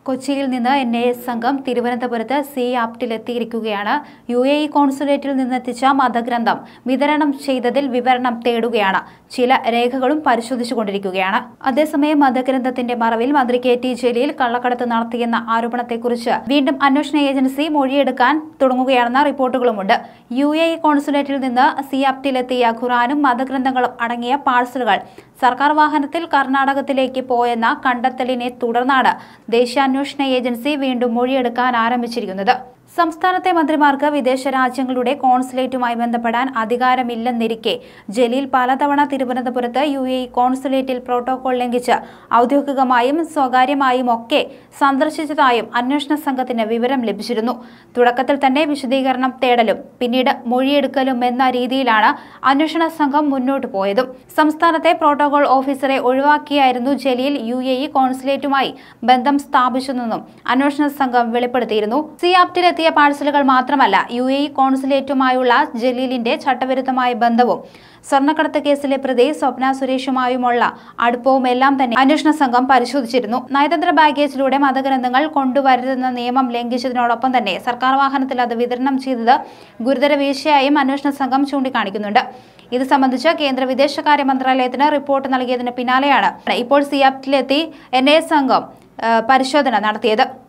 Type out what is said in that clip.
കൊച്ചിയിൽ നിന്ന് N I S സംഘം തിരുവനന്തപുരത്ത് സി ആപ്റ്റിലെത്തിയിരിക്കുകയാണ് യു എ ഇ കോൺസുലേറ്റിൽ നിന്നെത്തിച്ച മതഗ്രന്ഥം വിതരണം ചെയ്തതിൽ വിവരണം തേടുകയാണ് ചില രേഖകളും പരിശോധിച്ചുകൊണ്ടിരിക്കുകയാണ് അതേസമയം മതഗ്രന്ഥത്തിന്റെ മറവിൽ മന്ത്രി കെ ടി ജലീൽ കള്ളക്കടത്ത് നടത്തിയെന്ന ആരോപണത്തെക്കുറിച്ച് വീണ്ടും അന്വേഷണ ഏജൻസി മൊഴിയെടുക്കാൻ തുടങ്ങുകയാണെന്ന റിപ്പോർട്ടുകളുമുണ്ട് യു എ ഇ കോൺസുലേറ്റിൽ നിന്ന് സി ആപ്റ്റിലെത്തിയ ഖുറാനും മതഗ്രന്ഥങ്ങളും അടങ്ങിയ പാഴ്സലുകൾ സർക്കാർ വാഹനത്തിൽ കർണാടകത്തിലേക്ക് പോയെന്ന കണ്ടെത്തലിനെ തുടർന്നാണ് ദേശീയാന്വേഷണ ഏജൻസി വീണ്ടും മൊഴിയെടുക്കാൻ ആരംഭിച്ചിരിക്കുന്നത് സംസ്ഥാനത്തെ മന്ത്രിമാർക്ക് വിദേശ രാജ്യങ്ങളുടെ കോൺസുലേറ്റുമായി ബന്ധപ്പെടാൻ അധികാരമില്ലെന്നിരിക്കെ ജലീൽ പലതവണ തിരുവനന്തപുരത്ത് യു എ ഇ കോൺസുലേറ്റിൽ പ്രോട്ടോകോൾ ലംഘിച്ച് ഔദ്യോഗികമായും സ്വകാര്യമായും ഒക്കെ സന്ദർശിച്ചതായും അന്വേഷണ സംഘത്തിന് വിവരം ലഭിച്ചിരുന്നു തുടക്കത്തിൽ തന്നെ വിശദീകരണം തേടലും പിന്നീട് മൊഴിയെടുക്കലും എന്ന രീതിയിലാണ് അന്വേഷണ സംഘം മുന്നോട്ട് പോയതും സംസ്ഥാനത്തെ പ്രോട്ടോകോൾ ഓഫീസറെ ഒഴിവാക്കിയായിരുന്നു ജലീൽ യു എ ഇ കോൺസുലേറ്റുമായി ബന്ധം സ്ഥാപിച്ചതെന്നും അന്വേഷണ സംഘം വെളിപ്പെടുത്തിയിരുന്നു സി ആപ്റ്റിലെത്തിയ പാഴ്സലുകൾ മാത്രമല്ല യു എ ഇ കോൺസുലേറ്റുമായുള്ള ജലീലിന്റെ ചട്ടവിരുദ്ധമായ ബന്ധവും സ്വർണ്ണക്കടത്ത് കേസിലെ പ്രതി സ്വപ്ന സുരേഷുമായുമുള്ള അടുപ്പവും എല്ലാം തന്നെ അന്വേഷണ സംഘം പരിശോധിച്ചിരുന്നു നയതന്ത്ര ബാഗേജിലൂടെ മതഗ്രന്ഥങ്ങൾ കൊണ്ടുവരുതെന്ന നിയമം ലംഘിച്ചതിനോടൊപ്പം തന്നെ സർക്കാർ വാഹനത്തിൽ അത് വിതരണം ചെയ്തത് ഗുരുതര വീഴ്ചയായും അന്വേഷണ സംഘം ചൂണ്ടിക്കാണിക്കുന്നുണ്ട് ഇത് സംബന്ധിച്ച് കേന്ദ്ര വിദേശകാര്യ മന്ത്രാലയത്തിന് റിപ്പോർട്ട് നൽകിയതിന് പിന്നാലെയാണ് ഇപ്പോൾ സിയാപ്റ്റിലെത്തി എൻ ഐ എ സംഘം ആ, പരിശോധന നടത്തിയത്